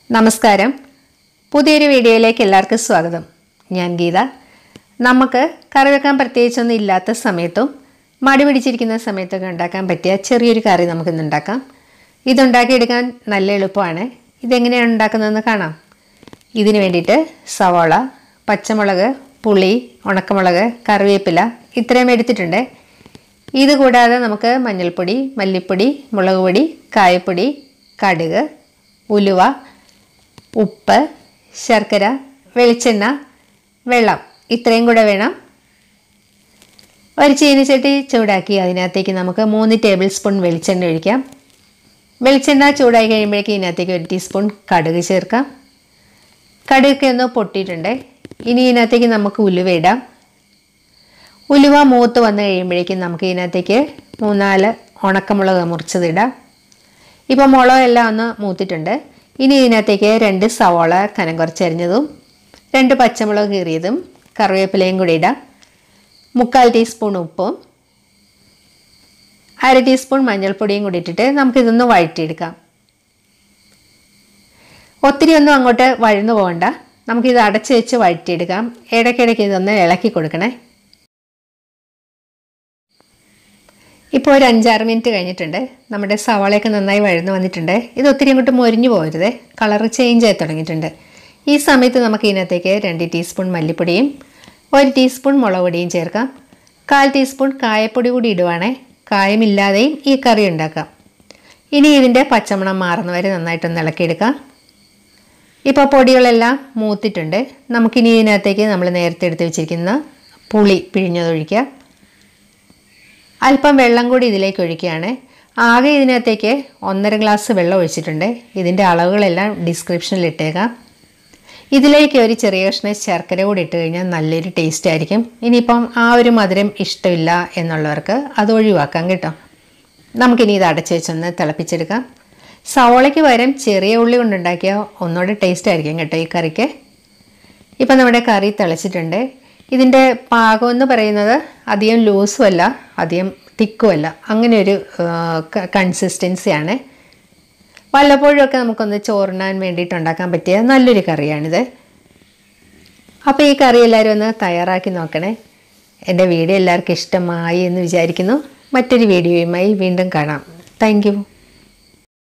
നമസ്കാരം പുതിയൊരു വീഡിയോയിലേക്ക് എല്ലാവർക്കും സ്വാഗതം ഞാൻ ഗീത നമുക്ക് കറി വെക്കാൻ പ്രത്യേകിച്ചൊന്നും ഇല്ലാത്ത സമയത്തും മടി പിടിച്ചിരിക്കുന്ന സമയത്തൊക്കെ ഉണ്ടാക്കാൻ പറ്റിയ ചെറിയൊരു കറി നമുക്കിന്ന് ഉണ്ടാക്കാം ഇതുണ്ടാക്കിയെടുക്കാൻ നല്ല എളുപ്പമാണ് ഇതെങ്ങനെയാണ് ഉണ്ടാക്കുന്നതെന്ന് കാണാം ഇതിന് വേണ്ടിയിട്ട് സവാള പച്ചമുളക് പുളി ഉണക്കമുളക് കറിവേപ്പില ഇത്രയും എടുത്തിട്ടുണ്ട് ഇത് കൂടാതെ നമുക്ക് മഞ്ഞൾപ്പൊടി മല്ലിപ്പൊടി മുളക് പൊടി കായപ്പൊടി കടുക് ഉലുവ ഉപ്പ് ശർക്കര വെളിച്ചെണ്ണ വെള്ളം ഇത്രയും കൂടെ വേണം ഒരു ചീനിച്ചട്ടി ചൂടാക്കി അതിനകത്തേക്ക് നമുക്ക് മൂന്ന് ടേബിൾ സ്പൂൺ വെളിച്ചെണ്ണ ഒഴിക്കാം വെളിച്ചെണ്ണ ചൂടായി കഴിയുമ്പോഴേക്കും ഇതിനകത്തേക്ക് ഒരു ടീസ്പൂൺ കടുക് ചേർക്കാം കടുകൊക്കെ ഒന്ന് പൊട്ടിയിട്ടുണ്ട് ഇനി ഇതിനകത്തേക്ക് നമുക്ക് ഉലുവ ഇടാം ഉലുവ മൂത്ത് വന്നു കഴിയുമ്പോഴേക്കും നമുക്ക് ഇതിനകത്തേക്ക് മൂന്നാല് ഉണക്കമുളക് മുറിച്ചതിടാം ഇപ്പോൾ മുളകെല്ലാം ഒന്ന് മൂത്തിട്ടുണ്ട് ഇനി ഇതിനകത്തേക്ക് രണ്ട് സവാള കനം കുറച്ചരിഞ്ഞതും രണ്ട് പച്ചമുളക് കീറിയതും കറിവേപ്പിലയും കൂടി ഇടാം മുക്കാൽ ടീസ്പൂൺ ഉപ്പും അര ടീസ്പൂൺ മഞ്ഞൾപ്പൊടിയും കൂടി ഇട്ടിട്ട് നമുക്കിതൊന്ന് വഴറ്റിയെടുക്കാം ഒത്തിരി ഒന്നും അങ്ങോട്ട് വഴന്നു പോകണ്ട നമുക്കിത് അടച്ച് വെച്ച് വഴറ്റിയെടുക്കാം ഇടയ്ക്കിടയ്ക്ക് ഇതൊന്ന് ഇളക്കി കൊടുക്കണേ ഇപ്പോൾ ഒരു അഞ്ചാറ് മിനിറ്റ് കഴിഞ്ഞിട്ടുണ്ട് നമ്മുടെ സവാളയൊക്കെ നന്നായി വഴന്നു വന്നിട്ടുണ്ട് ഇത് ഒത്തിരി അങ്ങോട്ട് മൊരിഞ്ഞു പോകരുത് കളർ ചേഞ്ച് ആയി തുടങ്ങിയിട്ടുണ്ട് ഈ സമയത്ത് നമുക്ക് ഇതിനകത്തേക്ക് രണ്ട് ടീസ്പൂൺ മല്ലിപ്പൊടിയും ഒരു ടീസ്പൂൺ മുളക് പൊടിയും ചേർക്കാം കാൽ ടീസ്പൂൺ കായപ്പൊടി കൂടി ഇടുവാണേ കായമില്ലാതെയും ഈ കറി ഉണ്ടാക്കാം ഇനി ഇതിൻ്റെ പച്ചമണം മാറുന്ന വരെ നന്നായിട്ടൊന്ന് ഇളക്കിയെടുക്കാം ഇപ്പോൾ പൊടികളെല്ലാം മൂത്തിട്ടുണ്ട് നമുക്കിനി ഇതിനകത്തേക്ക് നമ്മൾ നേരത്തെ എടുത്ത് വെച്ചിരിക്കുന്ന പുളി പിഴിഞ്ഞതൊഴിക്കുക അല്പം വെള്ളം കൂടി ഇതിലേക്ക് ഒഴിക്കുകയാണ് ആകെ ഇതിനകത്തേക്ക് ഒന്നര ഗ്ലാസ് വെള്ളം ഒഴിച്ചിട്ടുണ്ട് ഇതിൻ്റെ അളവുകളെല്ലാം ഡിസ്ക്രിപ്ഷനിൽ ഇട്ടേക്കാം ഇതിലേക്ക് ഒരു ചെറിയ കഷ്ണം ശർക്കര കൂടി ഇട്ട് കഴിഞ്ഞാൽ നല്ലൊരു ടേസ്റ്റ് ആയിരിക്കും ഇനിയിപ്പം ആ ഒരു മധുരം ഇഷ്ടമില്ല എന്നുള്ളവർക്ക് അത് ഒഴിവാക്കാം കേട്ടോ നമുക്കിനി ഇത് അടച്ചു വെച്ചൊന്ന് തിളപ്പിച്ചെടുക്കാം സവോളയ്ക്ക് പകരം ചെറിയ ഉള്ളി കൊണ്ടുണ്ടാക്കിയാൽ ഒന്നുകൂടെ ടേസ്റ്റ് ആയിരിക്കും കേട്ടോ ഈ കറിക്ക് ഇപ്പം നമ്മുടെ കറി തിളച്ചിട്ടുണ്ട് ഇതിൻ്റെ പാകം എന്ന് പറയുന്നത് അധികം ലൂസും അല്ല അധികം തിക്കും അല്ല അങ്ങനെ ഒരു കൺസിസ്റ്റൻസിയാണ് വല്ലപ്പോഴുമൊക്കെ നമുക്കൊന്ന് ചോറിനാൻ വേണ്ടിയിട്ട് ഉണ്ടാക്കാൻ പറ്റിയ നല്ലൊരു കറിയാണിത് അപ്പോൾ ഈ കറി എല്ലാവരും ഒന്ന് തയ്യാറാക്കി നോക്കണേ എൻ്റെ വീഡിയോ എല്ലാവർക്കും ഇഷ്ടമായി എന്ന് വിചാരിക്കുന്നു മറ്റൊരു വീഡിയോയുമായി വീണ്ടും കാണാം താങ്ക്